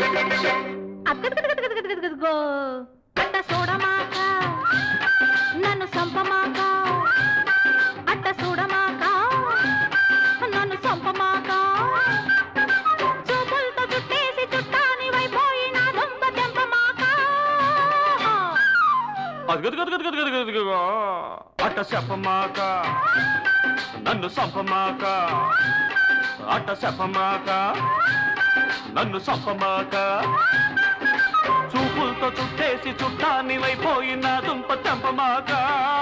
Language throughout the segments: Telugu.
అద్దగో అట్ట చూడమాక నన్ను సంపమాక అట్ట చూడమాక నన్ను సంపమాక చూపులతో చుట్టేసి చుట్టాని వైపోయిన దొంగ తెంపమాక అదిగదిగదిగదిగదిగదిగదిగో అట్ట చెప్పమాక నన్ను సంపమాక అట్ట చెప్పమాక నన్ను సంపమాక చూపులతో చుట్టేసి చుట్టాన్ని వైపోయిన దుంప తెంపమాక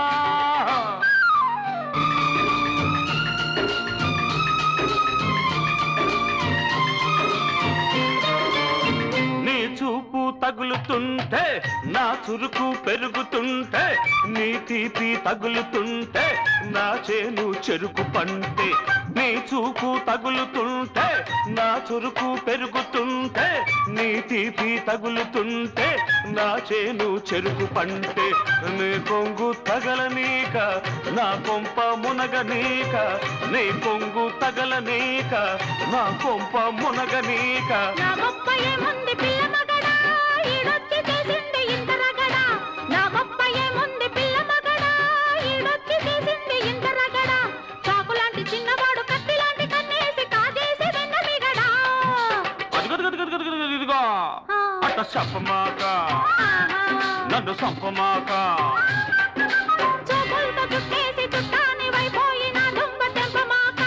నీ చూపు తగులుతుంటే నా చురుకు పెరుగుతుంటే నీ తీపి తగులుతుంటే నా చేను చెరుకు పంటే నీ చూపు తగులుతుంటే నా చురుకు పెరుగుతుంటే నీ తీపి తగులుతుంటే నా చేను చెరుకు పంటే నీ కొంగు తగలనీక నా కొంప మునగనీక నీ కొంగు తగలనీక నా కొంప మునగనీక నా గొప్ప ఏముంది పిల్ల మగడా ఈడొచ్చి చేసింది ఇంత రగడా నా గొప్ప ఏముంది పిల్ల మగడా ఈడొచ్చి చేసింది ఇంత రగడా చాకు లాంటి చిన్నవాడు కత్తి లాంటి కన్నేసి కాజేసి వెన్న మిగడా అదిగదిగదిగదిగదిగదిగో అట్ట చెప్పమాక నన్ను సంపమాక చూపులతో చుట్టేసి చుట్టాని వైపోయిన దుంగ తెంపమాక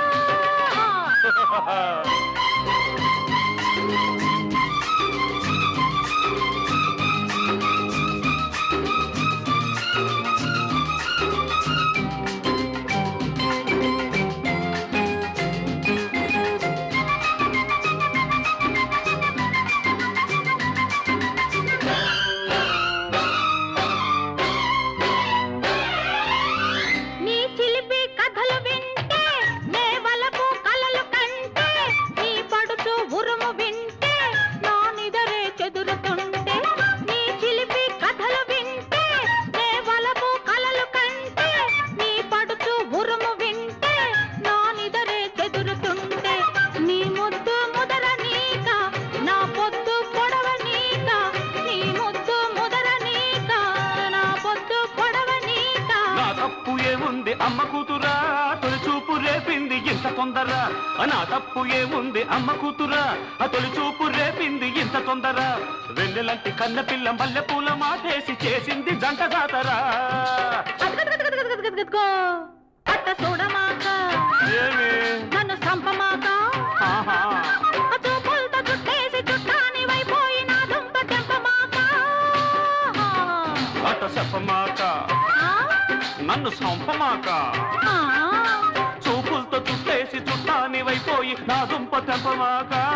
నీ చిలిపి కథలు వింటే నే వలపు కలలు కంటే నీ పడుచు ఉరుము వింటే నా నిదరే చెదురుతుంటే నీ చిలిపి కథలు వింటే నే వలపు కలలు కంటే నీ పడుచు ఉరుము వింటే నా నిదరే చెదురుతుంటే నీ ముద్దు ముదర నీక నా పొద్దు పొడవ నీక నీ ముద్దు ముదర నీక నా పొద్దు పొడవ నీక నా తప్పు ఏముంది అమ్మ కూతురా తొలి చూపు రేపింది ఇంత తొందర నా తప్పు ఏముంది అమ్మ కూతురా ఆ తొలి చూపు రేపింది ఇంత తొందర వెన్నెలంటి కన్న పిల్ల మల్లె పూల మాటేసి చేసింది జంట జాతరా అదిగదిగదిగదిగదిగదిగదిగో. అట్ట చూడమాక ఏమి నన్ను సంపమాక ఆహా ఆ చూపులతో చుట్టేసి చుట్టాని వైపోయిన దుంప తెంపమాక అట చెప్పమాక ఆ? నన్ను సంపమాక ఆ? చూపులతో చుట్టేసి చుట్టాని వైపోయి నా దుంప తెంపమాక